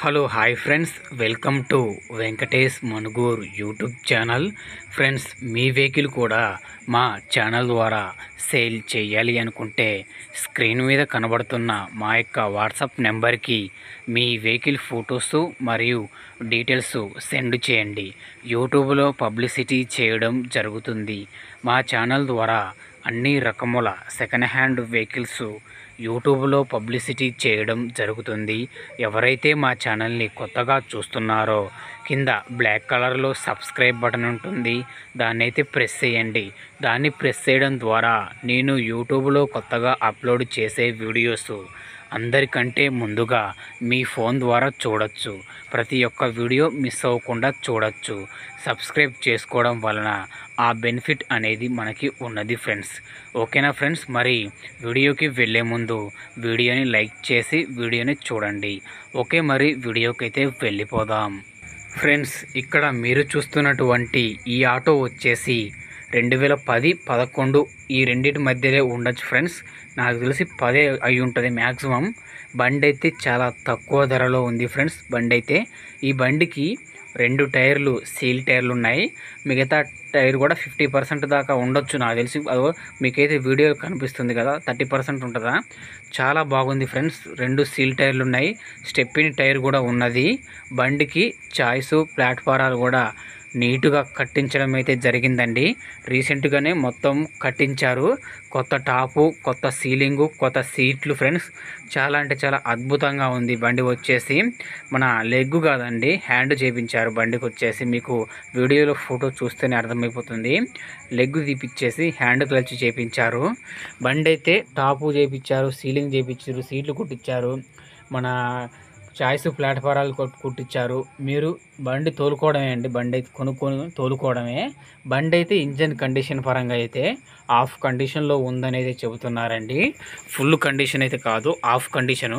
hello hi friends welcome to Venkatesh Manuguru YouTube channel friends మీ vehicle కూడా మా ఛానల్ ద్వారా సేల్ చేయాలి అనుకుంటే స్క్రీన్ మీద కనబడుతున్న మా యొక్క వాట్సాప్ నెంబర్కి మీ వెహికల్ ఫొటోస్ మరియు డీటెయిల్స్ సెండ్ చేయండి యూట్యూబ్లో పబ్లిసిటీ చేయడం జరుగుతుంది మా ఛానల్ ద్వారా అన్ని రకముల సెకండ్ హ్యాండ్ వెహికల్స్ యూట్యూబ్లో పబ్లిసిటీ చేయడం జరుగుతుంది ఎవరైతే మా ఛానల్ని కొత్తగా చూస్తున్నారో కింద బ్లాక్ కలర్లో సబ్స్క్రైబ్ బటన్ ఉంటుంది దాన్ని అయితే ప్రెస్ చేయండి దాన్ని ప్రెస్ చేయడం ద్వారా నేను యూట్యూబ్లో కొత్తగా అప్లోడ్ చేసే వీడియోస్ అందరికంటే ముందుగా మీ ఫోన్ ద్వారా చూడొచ్చు ప్రతి ఒక్క వీడియో మిస్ అవ్వకుండా చూడొచ్చు సబ్స్క్రైబ్ చేసుకోవడం వలన ఆ బెనిఫిట్ అనేది మనకి ఉన్నది ఫ్రెండ్స్ ఓకేనా ఫ్రెండ్స్ మరి వీడియోకి వెళ్ళే ముందు వీడియోని లైక్ చేసి వీడియోని చూడండి ఓకే మరి వీడియోకి అయితే వెళ్ళిపోదాం ఫ్రెండ్స్ ఇక్కడ మీరు చూస్తున్నటువంటి ఈ ఆటో వచ్చేసి రెండు వేల పది పదకొండు ఈ రెండింటి మధ్యలో ఉండొచ్చు ఫ్రెండ్స్ నాకు తెలిసి పదే అయి ఉంటుంది మ్యాక్సిమం బండి అయితే చాలా తక్కువ ధరలో ఉంది ఫ్రెండ్స్ బండి అయితే ఈ బండికి రెండు టైర్లు సీల్ టైర్లు ఉన్నాయి మిగతా టైర్ కూడా ఫిఫ్టీ పర్సెంట్ దాకా ఉండొచ్చు నాకు తెలిసి అదో మీకైతే వీడియో కనిపిస్తుంది కదా థర్టీ పర్సెంట్ ఉంటుందా చాలా బాగుంది ఫ్రెండ్స్ రెండు సీల్ టైర్లు ఉన్నాయి స్టెప్పిని టైర్ కూడా ఉన్నది బండికి చాయిస్ ప్లాట్ఫారాలు కూడా నీటుగా కట్టించడం అయితే జరిగిందండి రీసెంట్గానే మొత్తం కట్టించారు కొత్త టాపు కొత్త సీలింగు కొత్త సీట్లు ఫ్రెండ్స్ చాలా అంటే చాలా అద్భుతంగా ఉంది బండి వచ్చేసి మన లెగ్ కాదండి హ్యాండ్ చేపించారు బండికి వచ్చేసి మీకు వీడియోలో ఫోటో చూస్తేనే అర్థమైపోతుంది లెగ్ తీపిచ్చేసి హ్యాండ్ క్లచ్ చేపించారు బండి అయితే టాపు చేపించారు సీలింగ్ చేపించారు సీట్లు కుట్టించారు మన చాయిస్ ప్లాట్ఫారాలు కొట్- కుట్టించారు మీరు బండి తోలుకోవడమే అండి బండి అయితే కొనుక్కొని తోలుకోవడమే బండి అయితే ఇంజన్ కండిషన్ పరంగా అయితే ఆఫ్ కండిషన్లో ఉందనేది చెబుతున్నారండి ఫుల్ కండిషన్ అయితే కాదు ఆఫ్ కండిషను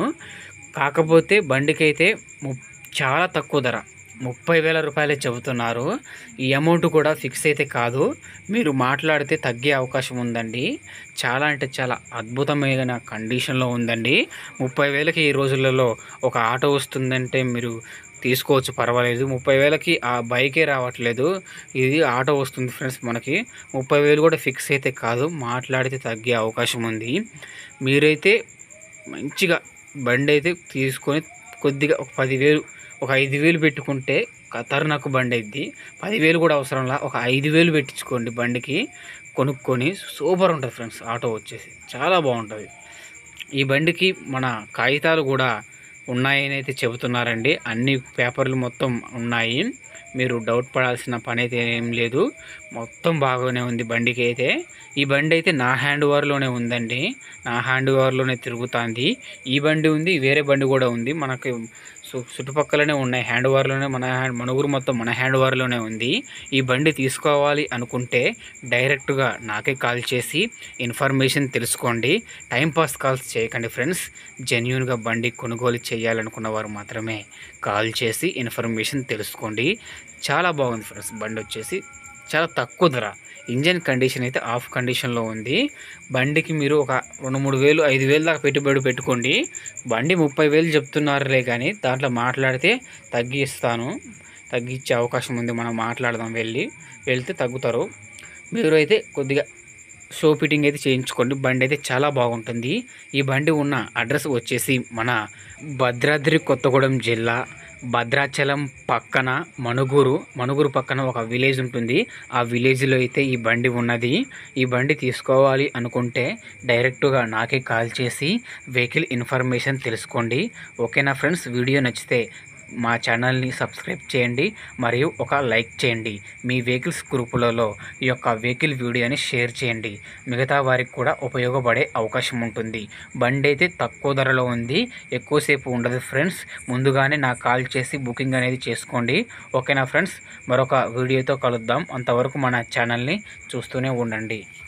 కాకపోతే బండికి అయితే ము- చాలా తక్కువ ధర ముప్పై వేల రూపాయలే చెబుతున్నారు ఈ అమౌంట్ కూడా ఫిక్స్ అయితే కాదు మీరు మాట్లాడితే తగ్గే అవకాశం ఉందండి చాలా అంటే చాలా అద్భుతమైన కండిషన్లో ఉందండి ముప్పై వేలకి ఈ రోజులలో ఒక ఆటో వస్తుందంటే మీరు తీసుకోవచ్చు పర్వాలేదు ముప్పై వేలకి ఆ బైకే రావట్లేదు ఇది ఆటో వస్తుంది ఫ్రెండ్స్ మనకి ముప్పై వేలు కూడా ఫిక్స్ అయితే కాదు మాట్లాడితే తగ్గే అవకాశం ఉంది మీరైతే మంచిగా బండి అయితే తీసుకొని కొద్దిగా ఒక పదివేలు ఒక ఐదు వేలు పెట్టుకుంటే ఖతర్నాక్ బండి అయింది పదివేలు కూడా అవసరంలా ఒక ఐదు వేలు పెట్టించుకోండి బండికి కొనుక్కొని సూపర్ ఉంటుంది ఫ్రెండ్స్ ఆటో వచ్చేసి చాలా బాగుంటుంది ఈ బండికి మన కాగితాలు కూడా ఉన్నాయని అయితే చెబుతున్నారండి అన్ని పేపర్లు మొత్తం ఉన్నాయి మీరు డౌట్ పడాల్సిన పని అయితే ఏం లేదు మొత్తం బాగానే ఉంది బండికి అయితే ఈ బండి అయితే నా హ్యాండ్ ఓవర్లోనే ఉందండి నా హ్యాండ్ ఓవర్లోనే తిరుగుతుంది ఈ బండి ఉంది వేరే బండి కూడా ఉంది మనకి సు చుట్టుపక్కలనే ఉన్నాయి హ్యాండ్ ఓవర్లోనే మన హ్యాండ్ మన ఊరు మొత్తం మన హ్యాండ్ ఓవర్లోనే ఉంది ఈ బండి తీసుకోవాలి అనుకుంటే డైరెక్ట్గా నాకే కాల్ చేసి ఇన్ఫర్మేషన్ తెలుసుకోండి టైంపాస్ కాల్స్ చేయకండి ఫ్రెండ్స్ జెన్యున్గా బండి కొనుగోలు చేయాలనుకున్న వారు మాత్రమే కాల్ చేసి ఇన్ఫర్మేషన్ తెలుసుకోండి చాలా బాగుంది ఫ్రెండ్స్ బండి వచ్చేసి చాలా తక్కువ ధర ఇంజన్ కండిషన్ అయితే ఆఫ్ కండిషన్లో ఉంది బండికి మీరు ఒక రెండు మూడు వేలు ఐదు వేలు దాకా పెట్టుబడి పెట్టుకోండి బండి ముప్పై వేలు చెప్తున్నారులే కానీ దాంట్లో మాట్లాడితే తగ్గిస్తాను తగ్గించే అవకాశం ఉంది మనం మాట్లాడదాం వెళ్ళి వెళ్తే తగ్గుతారు మీరు అయితే కొద్దిగా షో ఫిట్టింగ్ అయితే చేయించుకోండి బండి అయితే చాలా బాగుంటుంది ఈ బండి ఉన్న అడ్రస్ వచ్చేసి మన భద్రాద్రి కొత్తగూడెం జిల్లా భద్రాచలం పక్కన మనుగురు మనుగురు పక్కన ఒక విలేజ్ ఉంటుంది ఆ విలేజ్లో అయితే ఈ బండి ఉన్నది ఈ బండి తీసుకోవాలి అనుకుంటే డైరెక్ట్గా నాకే కాల్ చేసి వెహికల్ ఇన్ఫర్మేషన్ తెలుసుకోండి ఓకేనా ఫ్రెండ్స్ వీడియో నచ్చితే మా ఛానల్ని సబ్స్క్రైబ్ చేయండి మరియు ఒక లైక్ చేయండి మీ వెహికల్స్ గ్రూపులలో ఈ యొక్క వెహికల్ వీడియోని షేర్ చేయండి మిగతా వారికి కూడా ఉపయోగపడే అవకాశం ఉంటుంది బండి అయితే తక్కువ ధరలో ఉంది ఎక్కువసేపు ఉండదు ఫ్రెండ్స్ ముందుగానే నాకు కాల్ చేసి బుకింగ్ అనేది చేసుకోండి ఓకేనా ఫ్రెండ్స్ మరొక వీడియోతో కలుద్దాం అంతవరకు మన ఛానల్ని చూస్తూనే ఉండండి